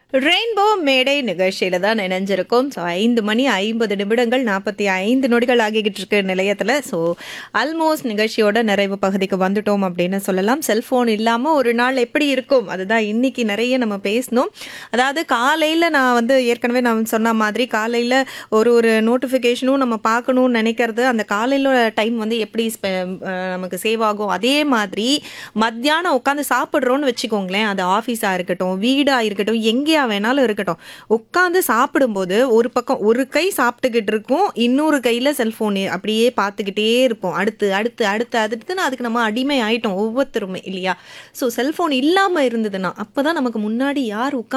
rainbow மேடை நிகழ்ச்சியில தான் இணைஞ்சிருக்கோம் ஸோ ஐந்து மணி ஐம்பது நிமிடங்கள் நாற்பத்தி ஐந்து நொடிகள் ஆகிக்கிட்டு இருக்கு நிலையத்தில் ஸோ ஆல்மோஸ்ட் நிகழ்ச்சியோட நிறைவு பகுதிக்கு வந்துட்டோம் அப்படின்னு சொல்லலாம் செல்ஃபோன் இல்லாமல் ஒரு நாள் எப்படி இருக்கும் அதுதான் இன்னைக்கு நிறைய நம்ம பேசணும் அதாவது காலையில் நான் வந்து ஏற்கனவே நான் சொன்ன மாதிரி காலையில் ஒரு ஒரு நோட்டிஃபிகேஷனும் நம்ம பார்க்கணும்னு நினைக்கிறது அந்த காலையில் டைம் வந்து எப்படி ஸ்பெ- அஹ் நமக்கு சேவ் ஆகும் அதே மாதிரி மத்தியானம் உட்காந்து சாப்பிட்றோன்னு வச்சுக்கோங்களேன் அது ஆஃபீஸாக இருக்கட்டும் வீடாக இருக்கட்டும் எங்கேயா வேணாலும் இருக்கட்டும் உட்காந்து சாப்பிடும்போது ஒரு பக்கம் ஒரு கை சாப்பிட்டுக்கிட்டு இருக்கும் இன்னொரு கையில் செல்ஃபோன் அப்படியே பார்த்துக்கிட்டே இருப்போம் அடுத்து அடுத்து அடுத்து அடுத்துன்னு அதுக்கு நம்ம அடிமை ஆயிட்டோம் ஒவ்வொருத்தருமே இல்லையா ஸோ செல்ஃபோன் இல்லாமல் இருந்ததுன்னா அப்போ தான் நமக்கு முன்னாடி யார் உட்காந்து